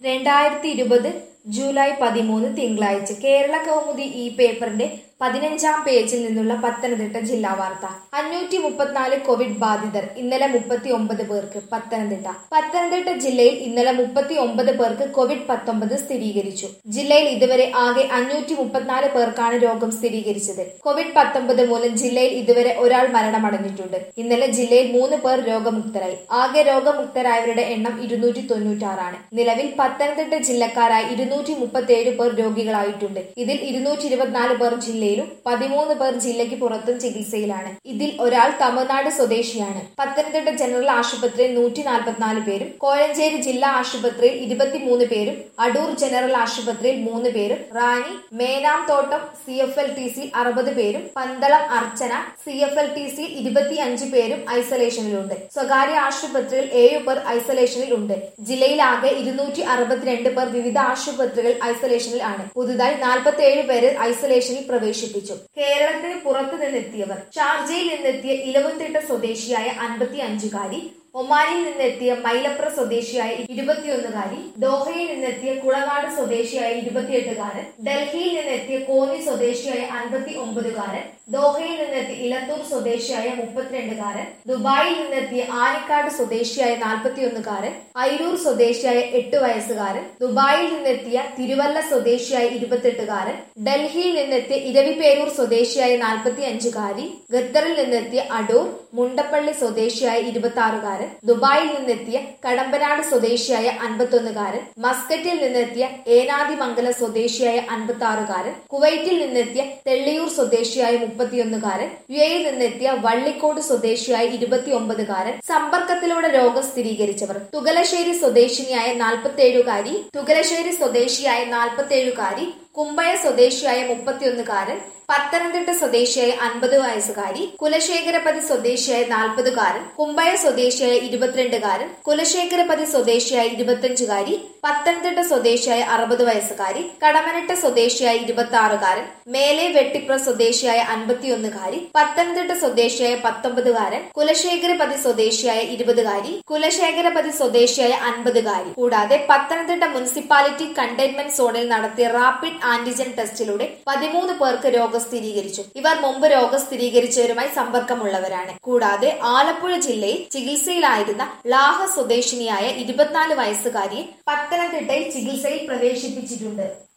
രണ്ടായിരത്തി ഇരുപത് ജൂലൈ പതിമൂന്ന് തിങ്കളാഴ്ച കേരള കൗമുദി ഈ പേപ്പറിന്റെ പതിനഞ്ചാം പേജിൽ നിന്നുള്ള പത്തനംതിട്ട ജില്ലാ വാർത്ത അഞ്ഞൂറ്റി മുപ്പത്തിനാല് കോവിഡ് ബാധിതർ ഇന്നലെ മുപ്പത്തി ഒമ്പത് പേർക്ക് പത്തനംതിട്ട പത്തനംതിട്ട ജില്ലയിൽ ഇന്നലെ മുപ്പത്തി ഒമ്പത് പേർക്ക് കോവിഡ് പത്തൊമ്പത് സ്ഥിരീകരിച്ചു ജില്ലയിൽ ഇതുവരെ ആകെ അഞ്ഞൂറ്റി മുപ്പത്തിനാല് പേർക്കാണ് രോഗം സ്ഥിരീകരിച്ചത് കോവിഡ് പത്തൊമ്പത് മൂലം ജില്ലയിൽ ഇതുവരെ ഒരാൾ മരണമടഞ്ഞിട്ടുണ്ട് ഇന്നലെ ജില്ലയിൽ മൂന്ന് പേർ രോഗമുക്തരായി ആകെ രോഗമുക്തരായവരുടെ എണ്ണം ഇരുന്നൂറ്റി തൊണ്ണൂറ്റാറാണ് നിലവിൽ പത്തനംതിട്ട ജില്ലക്കാരായി ഇരുന്നൂറ്റി മുപ്പത്തിയേഴ് പേർ രോഗികളായിട്ടുണ്ട് ഇതിൽ ഇരുന്നൂറ്റി ഇരുപത്തിനാല് പേർ ജില്ലയിലും പതിമൂന്ന് പേർ ജില്ലയ്ക്ക് പുറത്തും ചികിത്സയിലാണ് ഇതിൽ ഒരാൾ തമിഴ്നാട് സ്വദേശിയാണ് പത്തനംതിട്ട ജനറൽ ആശുപത്രിയിൽ നൂറ്റി നാൽപ്പത്തിനാല് പേരും കോഴഞ്ചേരി ജില്ലാ ആശുപത്രിയിൽ ഇരുപത്തിമൂന്ന് പേരും അടൂർ ജനറൽ ആശുപത്രിയിൽ മൂന്ന് പേരും Rani Menamthottam C F L T C അറുപത് പേരും Pandalam Archana C F L T C ഇരുപത്തിയഞ്ച് പേരും ഐസൊലേഷനിലുണ്ട് സ്വകാര്യ ആശുപത്രിയിൽ ഏഴു പേർ ഐസൊലേഷനിൽ ഉണ്ട് ജില്ലയിലാകെ ഇരുന്നൂറ്റി അറുപത്തിരണ്ട് പേർ വിവിധ ആശുപത്രികൾ ഐസൊലേഷനിൽ ആണ് പുതുതായി നാൽപ്പത്തിയേഴ് പേര് ഐസൊലേഷനിൽ പ്രവേശിപ്പിച്ചു കേരളത്തിന് പുറത്തു നിന്നെത്തിയവർ ഷാർജയിൽ നിന്നെത്തിയ ഇലവുത്തിട്ട സ്വദേശിയായ അൻപത്തി അഞ്ചുകാരി ഒമാനിൽ നിന്നെത്തിയ മൈലപ്ര സ്വദേശിയായ ഇരുപത്തിയൊന്നുകാരി ദോഹയിൽ നിന്നെത്തിയ കുളനാട് സ്വദേശിയായ ഇരുപത്തിയെട്ടുകാരൻ ഡൽഹിയിൽ നിന്നെത്തിയ കോന്നി സ്വദേശിയായ അൻപത്തി ഒമ്പതുകാരൻ ദോഹയിൽ നിന്നെത്തിയ ഇലത്തൂർ സ്വദേശിയായ മുപ്പത്തിരണ്ടുകാരൻ ദുബായിൽ നിന്നെത്തിയ ആനിക്കാട് സ്വദേശിയായ നാൽപ്പത്തിയൊന്നുകാരൻ ഐരൂർ സ്വദേശിയായ എട്ട് വയസ്സുകാരൻ ദുബായിൽ നിന്നെത്തിയ തിരുവല്ല സ്വദേശിയായ ഇരുപത്തെട്ടുകാരൻ ഡൽഹിയിൽ നിന്നെത്തിയ ഇരവിപേരൂർ സ്വദേശിയായ നാൽപ്പത്തി അഞ്ചുകാരി ഖത്തറിൽ നിന്നെത്തിയ അടൂർ മുണ്ടപ്പള്ളി സ്വദേശിയായ ഇരുപത്തി ആറുകാരൻ ദുബായിൽ നിന്നെത്തിയ കടമ്പനാട് സ്വദേശിയായ അൻപത്തൊന്നുകാരൻ മസ്കറ്റിൽ നിന്നെത്തിയ ഏനാദിമംഗലം സ്വദേശിയായ അൻപത്തി ആറുകാരൻ കുവൈറ്റിൽ നിന്നെത്തിയ തെള്ളിയൂർ സ്വദേശിയായ മുപ്പത്തിയൊന്നുകാരൻ യു എയിൽ നിന്നെത്തിയ വള്ളിക്കോട് സ്വദേശിയായ ഇരുപത്തിയൊമ്പതുകാരൻ സമ്പർക്കത്തിലൂടെ രോഗം സ്ഥിരീകരിച്ചവർ തുകലശ്ശേരി സ്വദേശിനിയായ നാൽപ്പത്തേഴുകാരി തുകലശ്ശേരി സ്വദേശിയായ നാൽപ്പത്തേഴുകാരി കുമ്പഴ സ്വദേശിയായ മുപ്പത്തിയൊന്നുകാരൻ പത്തനംതിട്ട സ്വദേശിയായ അൻപത് വയസ്സുകാരി കുലശേഖരപതി സ്വദേശിയായ നാൽപ്പതുകാരൻ കുമ്പഴ സ്വദേശിയായ ഇരുപത്തിരണ്ടുകാരൻ കുലശേഖരപതി സ്വദേശിയായ ഇരുപത്തിയഞ്ചുകാരി പത്തനംതിട്ട സ്വദേശിയായ അറുപത് വയസ്സുകാരി കടമനട്ട സ്വദേശിയായ ഇരുപത്തി ആറുകാരൻ മേലെ വെട്ടിപ്ര സ്വദേശിയായ അൻപത്തിയൊന്നുകാരി പത്തനംതിട്ട സ്വദേശിയായ പത്തൊമ്പതുകാരൻ കുലശേഖരപതി സ്വദേശിയായ ഇരുപതുകാരി കുലശേഖരപതി സ്വദേശിയായ അൻപതുകാരി കൂടാതെ പത്തനംതിട്ട മുനിസിപ്പാലിറ്റി കണ്ടെയ്ൻമെന്റ് സോണിൽ നടത്തിയ റാപ്പിഡ് ആന്റിജൻ ടെസ്റ്റിലൂടെ പതിമൂന്ന് പേർക്ക് രോഗം സ്ഥിരീകരിച്ചു ഇവർ മുമ്പ് രോഗം സ്ഥിരീകരിച്ചവരുമായി സമ്പർക്കമുള്ളവരാണ് കൂടാതെ ആലപ്പുഴ ജില്ലയിൽ ചികിത്സയിലായിരുന്ന ലാഹ സ്വദേശിനിയായ ഇരുപത്തിനാല് വയസ്സുകാരിയെ പത്തനംതിട്ടയിൽ ചികിത്സയിൽ പ്രവേശിപ്പിച്ചിട്ടുണ്ട്